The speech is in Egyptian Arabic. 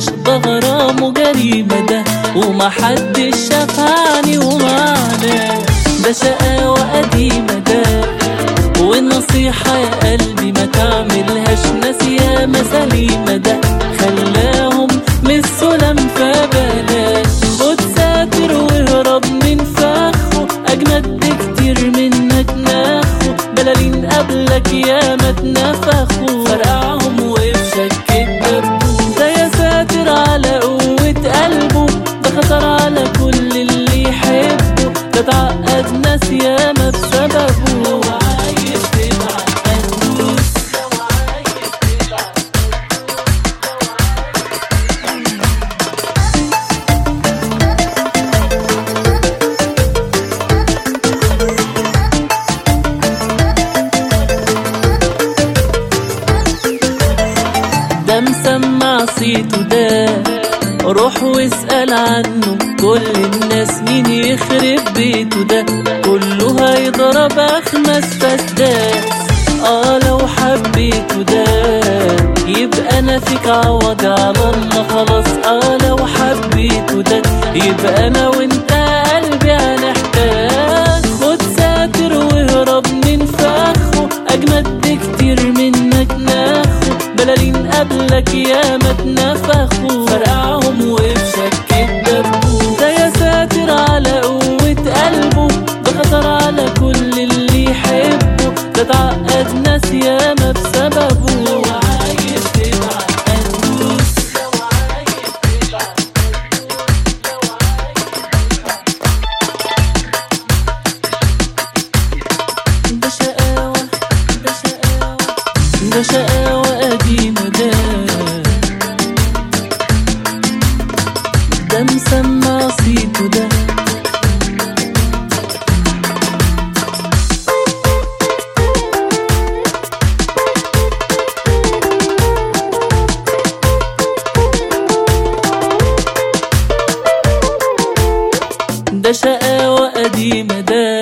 بلاش بغرام وجريمة ده ومحدش شافعني ومعناه ده شقاوة قديمة ده والنصيحة يا قلبي ما تعملهاش ناس ياما سليمة ده خلاهم من السلم فبلاش خد ساتر واهرب من فخه أجمد بكتير منك ناخه بلالين قبلك ياما اتنفخوا فرقعهم وفشك الدبوس ده يا ساتر على قوة قلبه ده خطر على كل اللي يحبه ده تعقد ناس ياما بسببه لو عايز تبعت هتدوس لو عايز تبعت ده مسمع صيته ده روح واسأل عنه كل الناس مين يخرب بيته ده كله هيضرب أخمس فسداس اه لو حبيته ده يبقى انا فيك عوض على الله خلاص اه لو حبيته ده يبقى انا وانت قلبي هنحتاج خد ساتر واهرب من فخه اجمد بكتير منك ناخه بلالين قبلك ياما اتنفخوا فرقعهم وفشك الدبوس ده يا ساتر على قوة قلبه ده خطر على كل اللي يحبه ده تعقد ناس ياما بسببه لو عايز تبعت هتدوس لو عايز تبعت لو عايز ده شقاوة ده شقاوة ده شقاوة قديمة ده ده مسمع صيته ده ده شقاوة قديمة ده